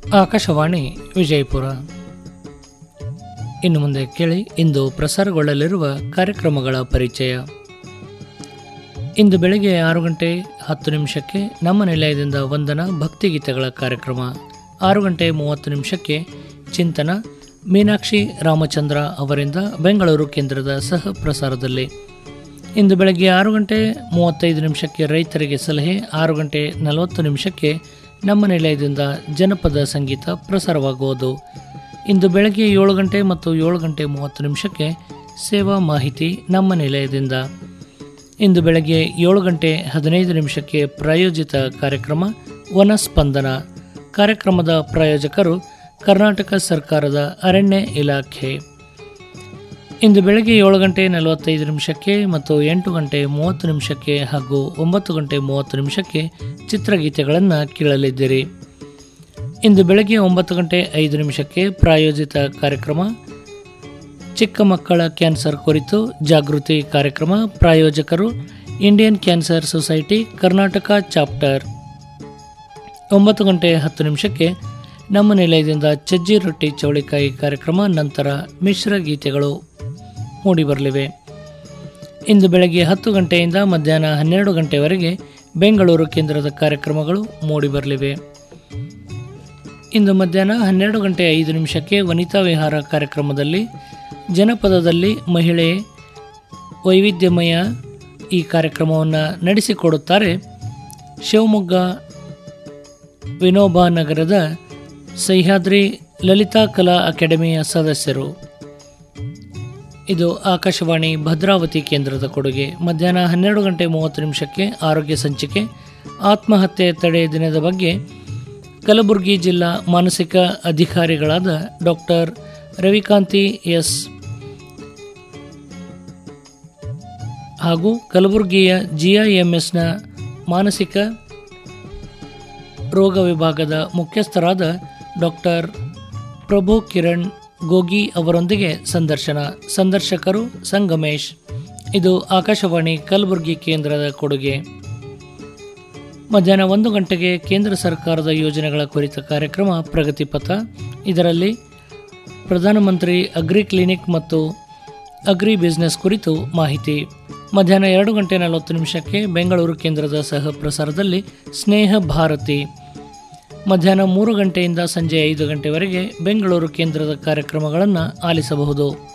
ಆಕಾಶವಾಣಿ ವಿಜಯಪುರ ಇನ್ನು ಮುಂದೆ ಕೇಳಿ ಇಂದು ಪ್ರಸಾರಗೊಳ್ಳಲಿರುವ ಕಾರ್ಯಕ್ರಮಗಳ ಪರಿಚಯ ಇಂದು ಬೆಳಗ್ಗೆ ಆರು ಗಂಟೆ ಹತ್ತು ನಿಮಿಷಕ್ಕೆ ನಮ್ಮ ನಿಲಯದಿಂದ ವಂದನ ಭಕ್ತಿಗೀತೆಗಳ ಕಾರ್ಯಕ್ರಮ ಆರು ಗಂಟೆ ಮೂವತ್ತು ನಿಮಿಷಕ್ಕೆ ಚಿಂತನ ಮೀನಾಕ್ಷಿ ರಾಮಚಂದ್ರ ಅವರಿಂದ ಬೆಂಗಳೂರು ಕೇಂದ್ರದ ಸಹ ಪ್ರಸಾರದಲ್ಲಿ ಇಂದು ಬೆಳಗ್ಗೆ ಆರು ಗಂಟೆ ಮೂವತ್ತೈದು ನಿಮಿಷಕ್ಕೆ ರೈತರಿಗೆ ಸಲಹೆ ಆರು ಗಂಟೆ ನಲವತ್ತು ನಿಮಿಷಕ್ಕೆ ನಮ್ಮ ನಿಲಯದಿಂದ ಜನಪದ ಸಂಗೀತ ಪ್ರಸಾರವಾಗುವುದು ಇಂದು ಬೆಳಗ್ಗೆ ಏಳು ಗಂಟೆ ಮತ್ತು ಏಳು ಗಂಟೆ ಮೂವತ್ತು ನಿಮಿಷಕ್ಕೆ ಸೇವಾ ಮಾಹಿತಿ ನಮ್ಮ ನಿಲಯದಿಂದ ಇಂದು ಬೆಳಗ್ಗೆ ಏಳು ಗಂಟೆ ಹದಿನೈದು ನಿಮಿಷಕ್ಕೆ ಪ್ರಾಯೋಜಿತ ಕಾರ್ಯಕ್ರಮ ವನಸ್ಪಂದನ ಕಾರ್ಯಕ್ರಮದ ಪ್ರಾಯೋಜಕರು ಕರ್ನಾಟಕ ಸರ್ಕಾರದ ಅರಣ್ಯ ಇಲಾಖೆ ಇಂದು ಬೆಳಗ್ಗೆ ಏಳು ಗಂಟೆ ನಲವತ್ತೈದು ನಿಮಿಷಕ್ಕೆ ಮತ್ತು ಎಂಟು ಗಂಟೆ ಮೂವತ್ತು ನಿಮಿಷಕ್ಕೆ ಹಾಗೂ ಒಂಬತ್ತು ಗಂಟೆ ಮೂವತ್ತು ನಿಮಿಷಕ್ಕೆ ಚಿತ್ರಗೀತೆಗಳನ್ನು ಕೇಳಲಿದ್ದೀರಿ ಇಂದು ಬೆಳಗ್ಗೆ ಒಂಬತ್ತು ಗಂಟೆ ಐದು ನಿಮಿಷಕ್ಕೆ ಪ್ರಾಯೋಜಿತ ಕಾರ್ಯಕ್ರಮ ಚಿಕ್ಕ ಮಕ್ಕಳ ಕ್ಯಾನ್ಸರ್ ಕುರಿತು ಜಾಗೃತಿ ಕಾರ್ಯಕ್ರಮ ಪ್ರಾಯೋಜಕರು Indian cancer society Karnataka chapter ಒಂಬತ್ತು ಗಂಟೆ ಹತ್ತು ನಿಮಿಷಕ್ಕೆ ನಮ್ಮ ನಿಲಯದಿಂದ ಚಜ್ಜಿ ರೊಟ್ಟಿ ಚೌಳಿಕಾಯಿ ಕಾರ್ಯಕ್ರಮ ನಂತರ ಮಿಶ್ರ ಗೀತೆಗಳು ಮೂಡಿಬರಲಿವೆ ಇಂದು ಬೆಳಗ್ಗೆ ಹತ್ತು ಗಂಟೆಯಿಂದ ಮಧ್ಯಾಹ್ನ ಹನ್ನೆರಡು ಗಂಟೆವರೆಗೆ ಬೆಂಗಳೂರು ಕೇಂದ್ರದ ಕಾರ್ಯಕ್ರಮಗಳು ಮೂಡಿಬರಲಿವೆ ಇಂದು ಮಧ್ಯಾಹ್ನ ಹನ್ನೆರಡು ಗಂಟೆ ಐದು ನಿಮಿಷಕ್ಕೆ ವನಿತಾ ವಿಹಾರ ಕಾರ್ಯಕ್ರಮದಲ್ಲಿ ಜನಪದದಲ್ಲಿ ಮಹಿಳೆ ವೈವಿಧ್ಯಮಯ ಈ ಕಾರ್ಯಕ್ರಮವನ್ನು ನಡೆಸಿಕೊಡುತ್ತಾರೆ ಶಿವಮೊಗ್ಗ ವಿನೋಬಾ ನಗರದ ಸಹ್ಯಾದ್ರಿ ಲಲಿತಾ ಕಲಾ ಅಕಾಡೆಮಿಯ ಸದಸ್ಯರು ಇದು ಆಕಾಶವಾಣಿ ಭದ್ರಾವತಿ ಕೇಂದ್ರದ ಕೊಡುಗೆ ಮಧ್ಯಾಹ್ನ ಹನ್ನೆರಡು ಗಂಟೆ ಮೂವತ್ತು ನಿಮಿಷಕ್ಕೆ ಆರೋಗ್ಯ ಸಂಚಿಕೆ ಆತ್ಮಹತ್ಯೆ ತಡೆ ದಿನದ ಬಗ್ಗೆ ಕಲಬುರಗಿ ಜಿಲ್ಲಾ ಮಾನಸಿಕ ಅಧಿಕಾರಿಗಳಾದ ಡಾಕ್ಟರ್ ರವಿಕಾಂತಿ ಎಸ್ ಹಾಗೂ ಕಲಬುರಗಿಯ ಜಿಐಎಂಎಸ್ನ ಮಾನಸಿಕ ರೋಗ ವಿಭಾಗದ ಮುಖ್ಯಸ್ಥರಾದ ಡಾಕ್ಟರ್ ಪ್ರಭು ಕಿರಣ್ ಗೋಗಿ ಅವರೊಂದಿಗೆ ಸಂದರ್ಶನ ಸಂದರ್ಶಕರು ಸಂಗಮೇಶ್ ಇದು ಆಕಾಶವಾಣಿ ಕಲಬುರಗಿ ಕೇಂದ್ರದ ಕೊಡುಗೆ ಮಧ್ಯಾಹ್ನ ಒಂದು ಗಂಟೆಗೆ ಕೇಂದ್ರ ಸರ್ಕಾರದ ಯೋಜನೆಗಳ ಕುರಿತ ಕಾರ್ಯಕ್ರಮ ಪ್ರಗತಿ ಪಥ ಇದರಲ್ಲಿ ಪ್ರಧಾನಮಂತ್ರಿ ಅಗ್ರಿ ಕ್ಲಿನಿಕ್ ಮತ್ತು ಅಗ್ರಿ ಬಿಸ್ನೆಸ್ ಕುರಿತು ಮಾಹಿತಿ ಮಧ್ಯಾಹ್ನ ಎರಡು ಗಂಟೆ ನಲವತ್ತು ನಿಮಿಷಕ್ಕೆ ಬೆಂಗಳೂರು ಕೇಂದ್ರದ ಸಹ ಪ್ರಸಾರದಲ್ಲಿ ಸ್ನೇಹ ಭಾರತಿ ಮಧ್ಯಾಹ್ನ ಮೂರು ಗಂಟೆಯಿಂದ ಸಂಜೆ ಐದು ಗಂಟೆವರೆಗೆ ಬೆಂಗಳೂರು ಕೇಂದ್ರದ ಕಾರ್ಯಕ್ರಮಗಳನ್ನು ಆಲಿಸಬಹುದು